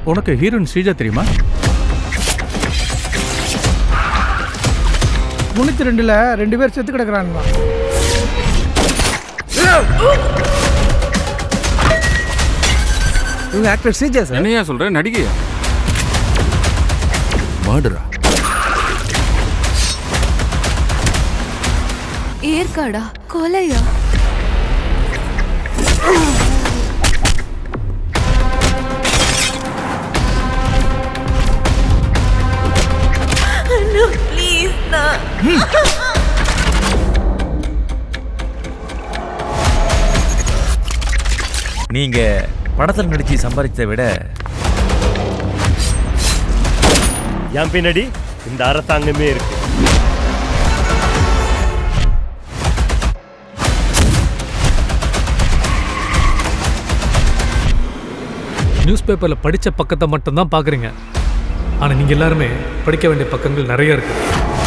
உனக்கு ஹீரோயின் ஸ்ரீஜா தெரியுமா முன்னூத்தி ரெண்டுல ரெண்டு பேர் செத்து கிடக்குறானுங்க இவங்க ஆக்டர் ஸ்ரீஜா சார் என்னையா சொல்ற நடிகையா மர்டரா ஏற்காடா கொலையா ப்ளீஸ் நான் நீங்க படத்தில் நடிச்சு சம்பாதிச்சதை விட என் பின்னாடி இந்த அரசாங்கமே இருக்கு நியூஸ் பேப்பரில் படித்த பக்கத்தை மட்டும்தான் பார்க்குறீங்க ஆனால் நீங்கள் எல்லாருமே படிக்க வேண்டிய பக்கங்கள் நிறைய இருக்குது